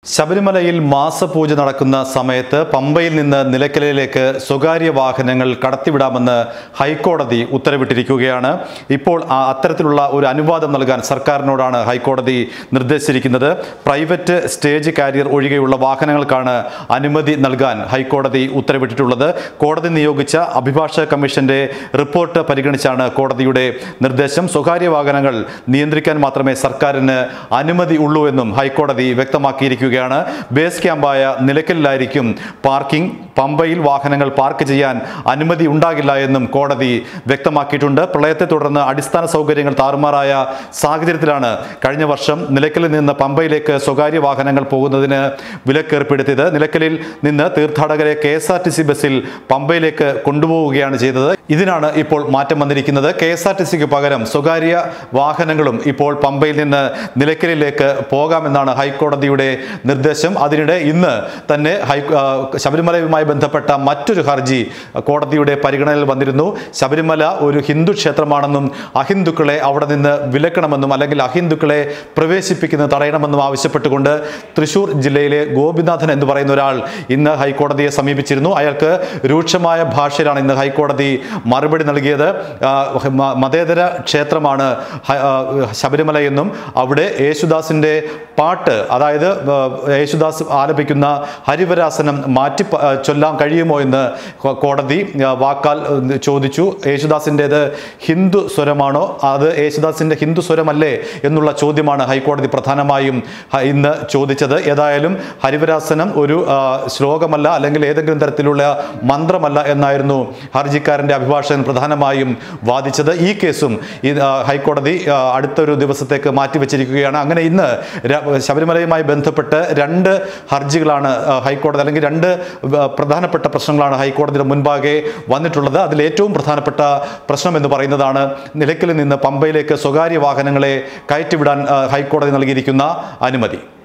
ശബരിമലയിൽ മാസപൂജ നടക്കുന്ന സമയത്ത് പമ്പയിൽ നിന്ന് നിലയ്ക്കലിലേക്ക് സ്വകാര്യ വാഹനങ്ങൾ കടത്തിവിടാമെന്ന് ഹൈക്കോടതി ഉത്തരവിട്ടിരിക്കുകയാണ് ഇപ്പോൾ ആ അത്തരത്തിലുള്ള ഒരു അനുവാദം നൽകാൻ സർക്കാരിനോടാണ് ഹൈക്കോടതി നിർദ്ദേശിച്ചിരിക്കുന്നത് പ്രൈവറ്റ് സ്റ്റേജ് കാരിയർ ഒഴികെയുള്ള വാഹനങ്ങൾക്കാണ് അനുമതി നൽകാൻ ഹൈക്കോടതി ഉത്തരവിട്ടിട്ടുള്ളത് കോടതി നിയോഗിച്ച അഭിഭാഷക കമ്മീഷന്റെ റിപ്പോർട്ട് പരിഗണിച്ചാണ് കോടതിയുടെ നിർദ്ദേശം സ്വകാര്യ വാഹനങ്ങൾ നിയന്ത്രിക്കാൻ മാത്രമേ സർക്കാരിന് അനുമതി ഉള്ളൂ എന്നും ഹൈക്കോടതി വ്യക്തമാക്കിയിരിക്കുകയാണ് ബേസ് ക്യാമ്പായ നിലയ്ക്കലിലായിരിക്കും പാർക്കിംഗ് പമ്പയിൽ വാഹനങ്ങൾ പാർക്ക് ചെയ്യാൻ അനുമതി ഉണ്ടാകില്ല എന്നും കോടതി വ്യക്തമാക്കിയിട്ടുണ്ട് പ്രളയത്തെ തുടർന്ന് അടിസ്ഥാന സൗകര്യങ്ങൾ താറുമാറായ സാഹചര്യത്തിലാണ് കഴിഞ്ഞ വർഷം നിലയ്ക്കലിൽ നിന്ന് പമ്പയിലേക്ക് സ്വകാര്യ വാഹനങ്ങൾ പോകുന്നതിന് വിലക്കേർപ്പെടുത്തിയത് നിലയ്ക്കലിൽ നിന്ന് തീർത്ഥാടകരെ K S R T C ബസ്സിൽ പമ്പയിലേക്ക് കൊണ്ടുപോവുകയാണ് ചെയ്തത് ഇതിനാണ് ഇപ്പോൾ മാറ്റം വന്നിരിക്കുന്നത് കെ എസ് ആർ ടി സിക്ക് പകരം സ്വകാര്യ വാഹനങ്ങളും ഇപ്പോൾ പമ്പയിൽ നിന്ന് നിലയ്ക്കലിലേക്ക് പോകാമെന്നാണ് ഹൈക്കോടതിയുടെ നിർദ്ദേശം അതിനിടെ ഇന്ന് തന്നെ ഹൈ ആ, ശബരിമലയുമായി ബന്ധപ്പെട്ട മറ്റൊരു ഹർജി കോടതിയുടെ പരിഗണനയിൽ വന്നിരുന്നു ശബരിമല ഒരു ഹിന്ദു ക്ഷേത്രമാണെന്നും അഹിന്ദുക്കളെ അവിടെ നിന്ന് വിലക്കണമെന്നും അല്ലെങ്കിൽ അഹിന്ദുക്കളെ പ്രവേശിപ്പിക്കുന്നത് തടയണമെന്നും ആവശ്യപ്പെട്ടുകൊണ്ട് തൃശൂർ ജില്ലയിലെ ഗോപിനാഥൻ എന്ന് പറയുന്ന ഒരാൾ ഇന്ന് ഹൈക്കോടതിയെ സമീപിച്ചിരുന്നു അയാൾക്ക് രൂക്ഷമായ ഭാഷയിലാണ് ഇന്ന് ഹൈക്കോടതി മറുപടി നൽകിയത് ആ, മ- മതേതര ക്ഷേത്രമാണ് ഹ- ആ, ശബരിമല എന്നും അവിടെ യേശുദാസിന്റെ പാട്ട് അതായത് ആ, യേശുദാസ് ആലപിക്കുന്ന ഹരിവരാസനം മാറ്റി പ- ആ, ചൊല്ലാൻ കഴിയുമോ എന്ന് കോ- കോടതി ആ, വാക്കാൽ ആ, ചോദിച്ചു യേശുദാസിൻ്റെത് ഹിന്ദു സ്വരമാണോ അത് യേശുദാസിന്റെ ഹിന്ദു സ്വരമല്ലേ എന്നുള്ള ചോദ്യമാണ് ഹൈക്കോടതി പ്രധാനമായും ഹ- ഇന്ന് ചോദിച്ചത് ഏതായാലും ഹരിവരാസനം ഒരു ആ, ശ്ലോകമല്ല അല്ലെങ്കിൽ ഏതെങ്കിലും തരത്തിലുള്ള മന്ത്രമല്ല എന്നായിരുന്നു ഹർജിക്കാരന്റെ അഭിഭാഷകൻ പ്രധാനമായും വാദിച്ചത് ഈ കേസും ഈ ആ, ഹൈക്കോടതി ആ, അടുത്തൊരു ദിവസത്തേക്ക് മാറ്റിവെച്ചിരിക്കുകയാണ് അങ്ങനെ ഇന്ന് ര- ശബരിമലയുമായി ബന്ധപ്പെട്ട് രണ്ട് ഹർജികളാണ് ആ, ഹൈക്കോടതി അല്ലെങ്കിൽ രണ്ട് ആ, പ്രധാനപ്പെട്ട പ്രശ്നങ്ങളാണ് ഹൈക്കോടതിയുടെ മുൻപാകെ വന്നിട്ടുള്ളത് അതിൽ ഏറ്റവും പ്രധാനപ്പെട്ട പ്രശ്നം എന്ന് പറയുന്നതാണ് നിലയ്ക്കലിൽ നിന്ന് പമ്പയിലേക്ക് സ്വകാര്യ വാഹനങ്ങളെ കയറ്റിവിടാൻ ആ, ഹൈക്കോടതി നൽകിയിരിക്കുന്ന അനുമതി